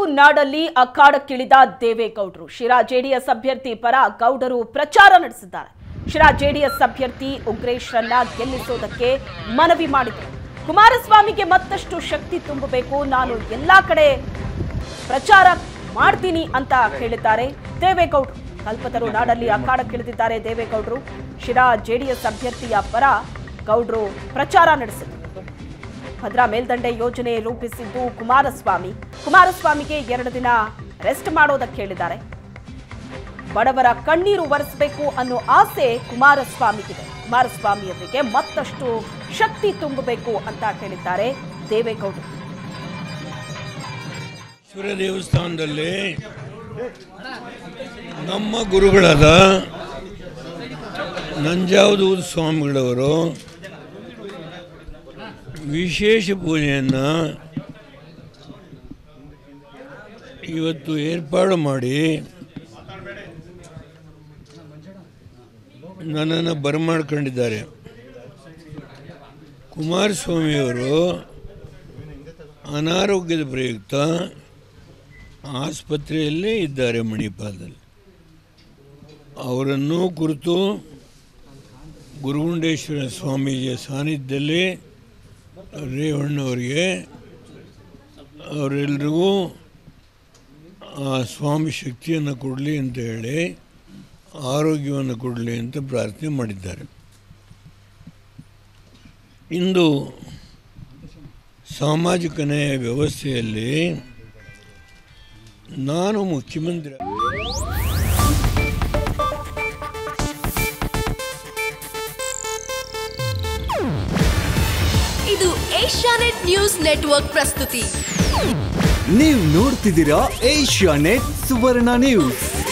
ನಾಡಲ್ಲಿ ಅಖಾಡಕ್ಕಿಳಿದ ದೇವೇಗೌಡರು ಶಿರಾ ಜೆಡಿಎಸ್ ಅಭ್ಯರ್ಥಿ ಪರ ಗೌಡರು ಪ್ರಚಾರ ನಡೆಸಿದ್ದಾರೆ ಶಿರಾ ಜೆಡಿಎಸ್ ಅಭ್ಯರ್ಥಿ ಉಗ್ರೇಶ್ರನ್ನ ಗೆಲ್ಲಿಸೋದಕ್ಕೆ ಮನವಿ ಮಾಡಿದರು ಕುಮಾರಸ್ವಾಮಿಗೆ ಮತ್ತಷ್ಟು ಶಕ್ತಿ ತುಂಬಬೇಕು ನಾನು ಎಲ್ಲಾ ಕಡೆ ಪ್ರಚಾರ ಮಾಡ್ತೀನಿ ಅಂತ ಹೇಳಿದ್ದಾರೆ ದೇವೇಗೌಡರು ಕಲ್ಪತರು ನಾಡಲ್ಲಿ ಅಖಾಡಕ್ಕಿಳಿದಿದ್ದಾರೆ ದೇವೇಗೌಡರು ಶಿರಾ ಜೆಡಿಎಸ್ ಅಭ್ಯರ್ಥಿಯ ಪರ ಗೌಡ್ರು ಪ್ರಚಾರ ನಡೆಸಿದರು ಭದ್ರಾ ಮೇಲ್ದಂಡೆ ಯೋಜನೆ ರೂಪಿಸಿದ್ದು ಕುಮಾರಸ್ವಾಮಿ ಕುಮಾರಸ್ವಾಮಿಗೆ ಎರಡು ದಿನ ರೆಸ್ಟ್ ಮಾಡೋದಕ್ಕೆ ಹೇಳಿದ್ದಾರೆ ಬಡವರ ಕಣ್ಣೀರು ಒರೆಸಬೇಕು ಅನ್ನೋ ಆಸೆ ಕುಮಾರಸ್ವಾಮಿಗಿದೆ ಕುಮಾರಸ್ವಾಮಿ ಅವರಿಗೆ ಮತ್ತಷ್ಟು ಶಕ್ತಿ ತುಂಬಬೇಕು ಅಂತ ಹೇಳಿದ್ದಾರೆ ದೇವೇಗೌಡರು ಈಶ್ವರ ದೇವಸ್ಥಾನದಲ್ಲಿ ನಮ್ಮ ಗುರುಗಳಾದ ನಂಜಾವಧೂತ ಸ್ವಾಮಿಗಳವರು ವಿಶೇಷ ಪೂಜೆಯನ್ನು ಇವತ್ತು ಏರ್ಪಾಡು ಮಾಡಿ ನನ್ನನ್ನು ಬರಮಾಡ್ಕೊಂಡಿದ್ದಾರೆ ಕುಮಾರಸ್ವಾಮಿಯವರು ಅನಾರೋಗ್ಯದ ಪ್ರಯುಕ್ತ ಆಸ್ಪತ್ರೆಯಲ್ಲೇ ಇದ್ದಾರೆ ಮಣಿಪಾಲದಲ್ಲಿ ಅವರನ್ನು ಕುರಿತು ಗುರುಗುಂಡೇಶ್ವರ ಸ್ವಾಮೀಜಿಯ ಸಾನ್ನಿಧ್ಯದಲ್ಲಿ ರೇವಣ್ಣವರಿಗೆ ಅವರೆಲ್ಲರಿಗೂ ಆ ಸ್ವಾಮಿ ಶಕ್ತಿಯನ್ನು ಕೊಡಲಿ ಅಂತ ಹೇಳಿ ಆರೋಗ್ಯವನ್ನು ಕೊಡಲಿ ಅಂತ ಪ್ರಾರ್ಥನೆ ಮಾಡಿದ್ದಾರೆ ಇಂದು ಸಾಮಾಜಿಕ ನ್ಯಾಯ ವ್ಯವಸ್ಥೆಯಲ್ಲಿ ನಾನು ಮುಖ್ಯಮಂತ್ರಿ ಇದು ಏಷ್ಯಾನೆಟ್ ನ್ಯೂಸ್ ನೆಟ್ವರ್ಕ್ ಪ್ರಸ್ತುತಿ ನೀವು ನೋಡ್ತಿದ್ದೀರಾ ಏಷ್ಯಾ ನೆಟ್ ಸುವರ್ಣ ನ್ಯೂಸ್